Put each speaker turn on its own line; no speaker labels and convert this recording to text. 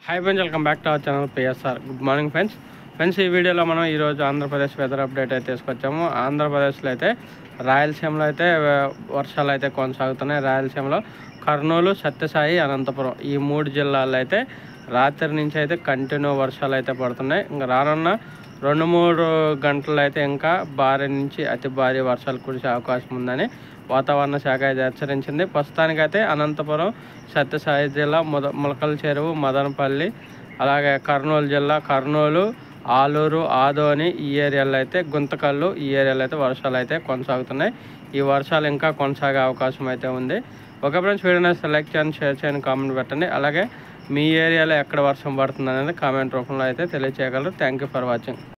hi friends welcome back to our channel PSR good morning friends friends ఈ వీడియోలో మనం ఈరోజు ఆంధ్రప్రదేశ్ వెదర్ అప్డేట్ అయితే తీసుకొచ్చాము ఆంధ్రప్రదేశ్లో అయితే రాయలసీమలో అయితే వ- వర్షాలు అయితే కొనసాగుతున్నాయి రాయలసీమలో కర్నూలు సత్యసాయి అనంతపురం ఈ మూడు జిల్లాల్లో అయితే రాత్రి నుంచి అయితే కంటిన్యూ వర్షాలు అయితే పడుతున్నాయి ఇంకా రానున్న రెండు మూడు గంటలు అయితే ఇంకా భారీ నుంచి అతి భారీ వర్షాలు కురిసే అవకాశం ఉందని వాతావరణ శాఖ అయితే హెచ్చరించింది ప్రస్తుతానికైతే అనంతపురం సత్యసాయి జిల్లా ముద ములకల చెరువు మదనపల్లి అలాగే కర్నూలు జిల్లా కర్నూలు ఆలూరు ఆదోని ఈ ఏరియాలో అయితే గుంతకల్లు ఈ ఏరియాలో అయితే వర్షాలు అయితే కొనసాగుతున్నాయి ఈ వర్షాలు ఇంకా కొనసాగే అవకాశం అయితే ఉంది ఒక ఫ్రెండ్స్ వీడియోని సెలెక్ట్ చేయండి షేర్ చేయండి కామెంట్ పెట్టండి అలాగే మీ ఏరియాలో ఎక్కడ వర్షం పడుతుంది అనేది కామెంట్ రూపంలో అయితే తెలియచేయగలరు థ్యాంక్ యూ ఫర్ వాచింగ్